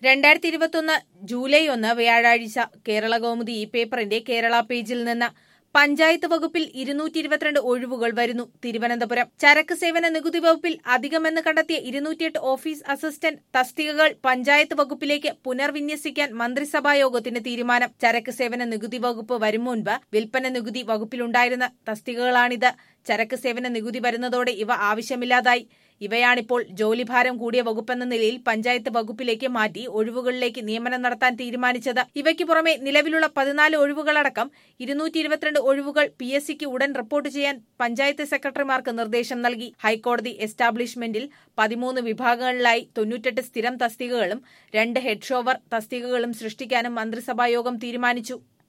രണ്ടായിരത്തി ഇരുപത്തൊന്ന് ജൂലൈ ഒന്ന് വ്യാഴാഴ്ച കേരള കൗമുദി ഈ പേപ്പറിന്റെ കേരള പേജിൽ നിന്ന് പഞ്ചായത്ത് വകുപ്പിൽ ഇരുന്നൂറ്റി ഇരുപത്തിരണ്ട് ഒഴിവുകൾ വരുന്നു തിരുവനന്തപുരം ചരക്ക് സേവന നികുതി വകുപ്പിൽ അധികമെന്ന് കണ്ടെത്തിയ ഇരുന്നൂറ്റിയെട്ട് ഓഫീസ് അസിസ്റ്റന്റ് തസ്തികകൾ പഞ്ചായത്ത് വകുപ്പിലേക്ക് പുനർവിന്യസിക്കാൻ മന്ത്രിസഭാ യോഗത്തിന് തീരുമാനം ചരക്ക് സേവന നികുതി വകുപ്പ് വരും മുൻപ് വിൽപ്പന നികുതി വകുപ്പിലുണ്ടായിരുന്ന തസ്തികകളാണിത് ചരക്ക് സേവന നികുതി വരുന്നതോടെ ഇവ ആവശ്യമില്ലാതായി ഇവയാണിപ്പോൾ ജോലിഭാരം കൂടിയ വകുപ്പെന്ന നിലയിൽ പഞ്ചായത്ത് വകുപ്പിലേക്ക് മാറ്റി ഒഴിവുകളിലേക്ക് നിയമനം നടത്താൻ തീരുമാനിച്ചത് ഇവയ്ക്ക് പുറമെ നിലവിലുള്ള പതിനാല് ഒഴിവുകളടക്കം ഇരുന്നൂറ്റി ഇരുപത്തിരണ്ട് ഒഴിവുകൾ പി എസ് സിക്ക് ഉടൻ റിപ്പോർട്ട് ചെയ്യാൻ പഞ്ചായത്ത് സെക്രട്ടറിമാർക്ക് നിർദ്ദേശം നൽകി ഹൈക്കോടതി എസ്റ്റാബ്ലിഷ്മെന്റിൽ പതിമൂന്ന് വിഭാഗങ്ങളിലായി തൊണ്ണൂറ്റെട്ട് സ്ഥിരം തസ്തികകളും രണ്ട് ഹെഡ് ഷോവർ തസ്തികകളും സൃഷ്ടിക്കാനും മന്ത്രിസഭായോഗം തീരുമാനിച്ചു